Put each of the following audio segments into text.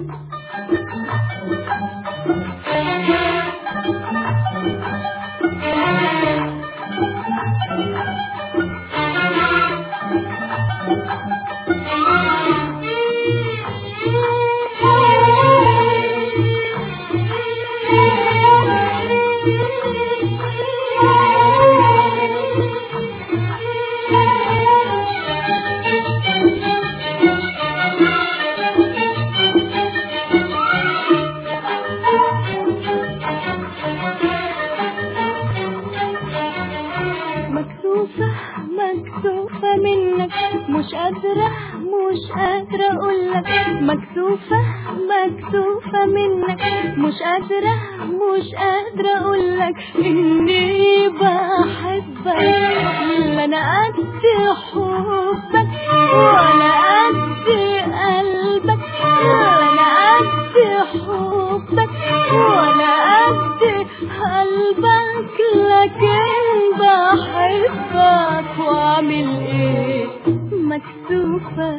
مكسوفة مكسوفة منك مش قادرة مش قادرة أقولك مكسوفة مكسوفة منك مش قادرة مش قادرة أقولك إني بحبك لا أنا قد حبك ولا قد قلبك لا أنا قد حبك ولا قد قلبك لكن بحبك واعمل ايه مكسوفة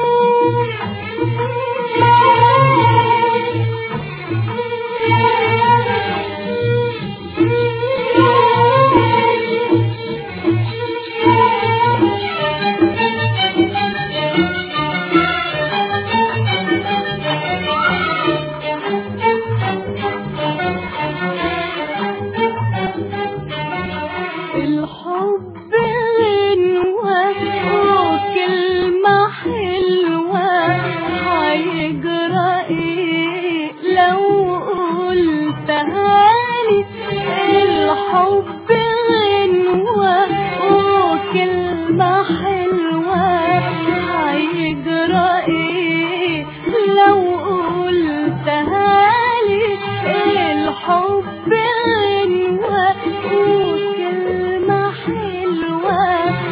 الحب غنوة وكلمة حلوة هيجرى ايه لو قلتها لي الحب غنوة وكلمة حلوة هيجرى ايه لو قلتها لي الحب غنوة وكلمة حلوة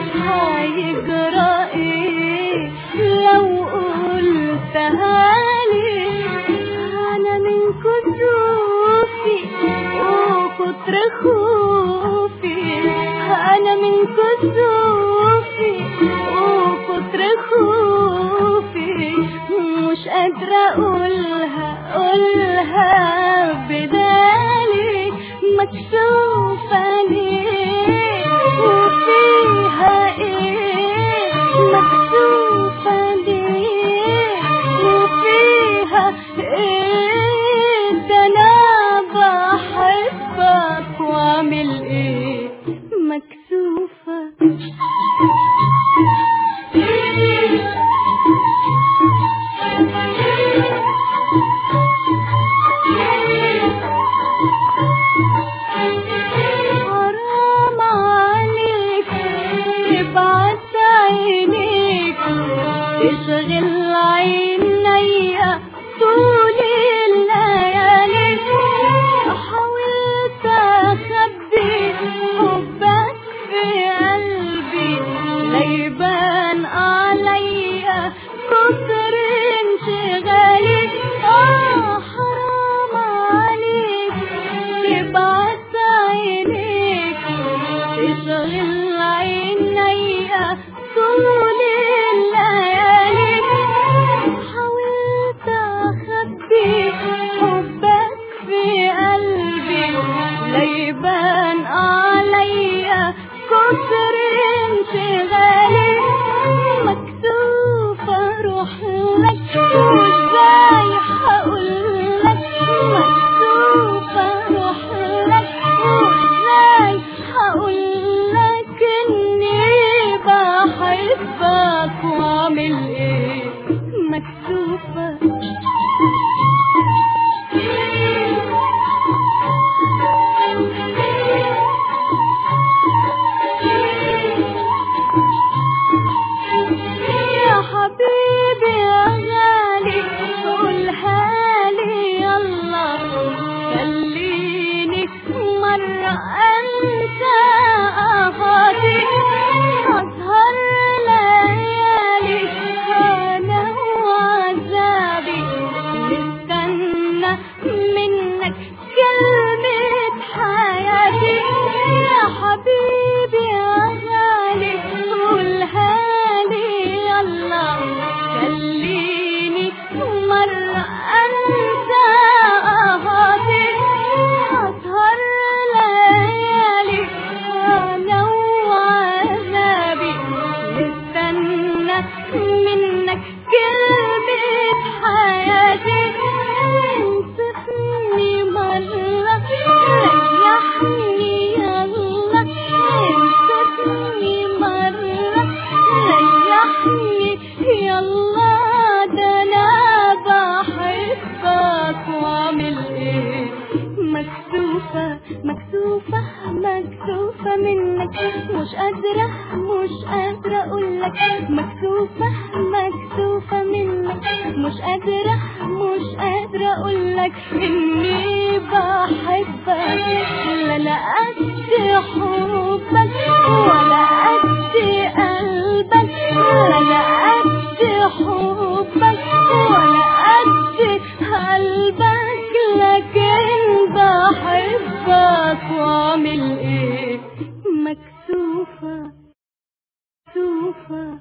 هيجرى ايه لو قلتها لي انا من كسوفي وكتر خوفي انا من كسوفي وكتر خوفي مش قادرة اقولها اقولها بدالي مكسوفة ليه وفيها ايه مكسوفة ليه وفيها ايه ده انا بحبك واعمل ايه مكسوفة حرام عليك تبعت عينيك تشغل عينيا طول الليالي حاولت اخبي حبك في قلبي لا يبان عليا كتر انشغالي اه حرام عليك تبعت عينيك تشغل عينيا طول الليالي حاولت اخبي حبك في قلبي لا يبان عليا كتر انشغالي مكسوفة اروح لك وازاي هقول لك مكسوفة اروح لك وازاي هقول لك اني بحبك واعمل ايه مكسوفة يا حبيبي يا غالي قولها لي يلا خليني مرة أنسى أخاطي أسهر ليالي أنا وعذابي قادرة مش قادرة اقولك مكسوفة مكسوفة منك مش قادرة مش قادرة اقولك اني بحبك لا لا قد حبك ولا قد قلبك لا لا قد حبك ولا قد قلبك لكن بحبك واعمل ايه مكسوفة مكسوفة